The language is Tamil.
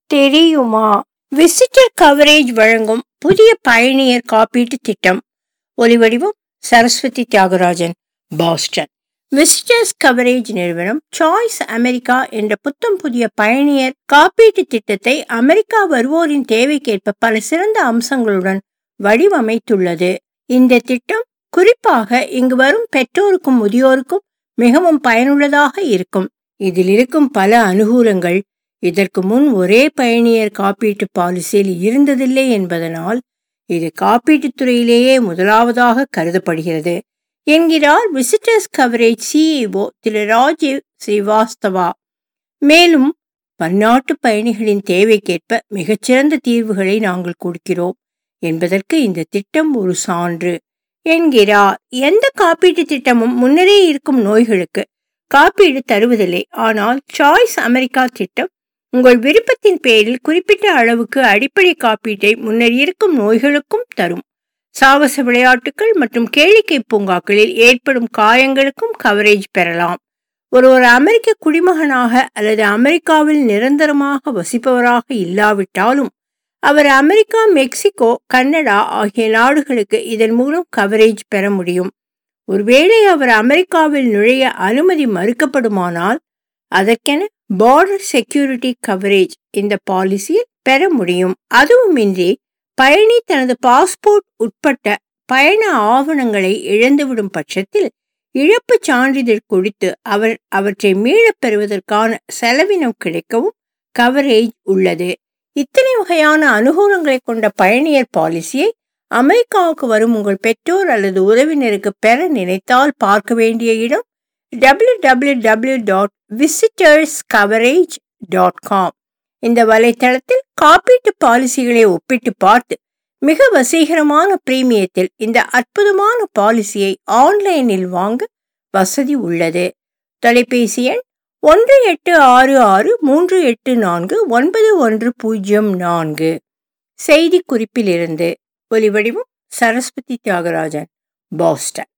தெரியுமா விசிட்டர் கவரேஜ் வழங்கும் புதிய பயணியர் காப்பீட்டு திட்டம் ஒலிவடிவம் Saraswathi Thiagarajan Boston visitors coverage நிறுவனம் சாய்ஸ் அமெரிக்கா என்ற புத்தம் புதிய பயணியர் காப்பீட்டு திட்டத்தை அமெரிக்கா வருவோரின் தேவைக்கேற்ப பல சிறந்த அம்சங்களுடன் வடிவமைத்துள்ளது இந்த திட்டம் குறிப்பாக இங்கு வரும் பெற்றோருக்கும் முதியோருக்கும் மிகவும் பயனுள்ளதாக இருக்கும் இதில் இருக்கும் பல அனுகூலங்கள் இதற்கு முன் ஒரே பயணியர் காப்பீட்டு பாலிசியில் இருந்ததில்லை என்பதனால் இது காப்பீட்டுத் துறையிலேயே முதலாவதாக கருதப்படுகிறது என்கிறார் விசிட்டர்ஸ் கவரேஜ் சிஇஓ திரு ராஜீவ் ஸ்ரீவாஸ்தவா மேலும் பன்னாட்டு பயணிகளின் தேவைக்கேற்ப மிகச்சிறந்த தீர்வுகளை நாங்கள் கொடுக்கிறோம் என்பதற்கு இந்த திட்டம் ஒரு சான்று என்கிறார் எந்த காப்பீட்டு திட்டமும் முன்னரே இருக்கும் நோய்களுக்கு காப்பீடு தருவதில்லை ஆனால் சாய்ஸ் அமெரிக்கா திட்டம் உங்கள் விருப்பத்தின் பேரில் குறிப்பிட்ட அளவுக்கு அடிப்படை காப்பீட்டை முன்னர் இருக்கும் நோய்களுக்கும் தரும் சாகச விளையாட்டுகள் மற்றும் கேளிக்கை பூங்காக்களில் ஏற்படும் காயங்களுக்கும் கவரேஜ் பெறலாம் ஒரு ஒரு அமெரிக்க குடிமகனாக அல்லது அமெரிக்காவில் நிரந்தரமாக வசிப்பவராக இல்லாவிட்டாலும் அவர் அமெரிக்கா மெக்சிகோ கனடா ஆகிய நாடுகளுக்கு இதன் மூலம் கவரேஜ் பெற முடியும் ஒருவேளை அவர் அமெரிக்காவில் நுழைய அனுமதி மறுக்கப்படுமானால் அதற்கென பார்டர் செக்யூரிட்டி கவரேஜ் இந்த பாலிசியில் பெற முடியும் அதுவுமின்றி பயணி தனது பாஸ்போர்ட் உட்பட்ட பயண ஆவணங்களை இழந்துவிடும் பட்சத்தில் இழப்புச் சான்றிதழ் கொடுத்து அவர் அவற்றை மீளப் பெறுவதற்கான செலவினம் கிடைக்கவும் கவரேஜ் உள்ளது இத்தனை வகையான அனுகூலங்களை கொண்ட பயணியர் பாலிசியை அமெரிக்காவுக்கு வரும் உங்கள் பெற்றோர் அல்லது உறவினருக்கு பெற நினைத்தால் பார்க்க வேண்டிய இடம் W W W dot visitors coverage dot com இந்த வலைத்தளத்தில் காப்பீட்டு பாலிசிகளை ஒப்பிட்டு பார்த்து மிக வசீகரமான பிரீமியத்தில் இந்த அற்புதமான பாலிசியை ஆன்லைனில் வாங்க வசதி உள்ளது தொலைபேசி எண் ஒன்று எட்டு ஆறு ஆறு மூன்று எட்டு நான்கு ஒன்பது ஒன்று பூஜ்ஜியம் நான்கு செய்தி குறிப்பிலிருந்து ஒலிவடிவம் சரஸ்வதி தியாகராஜன் பாஸ்டன்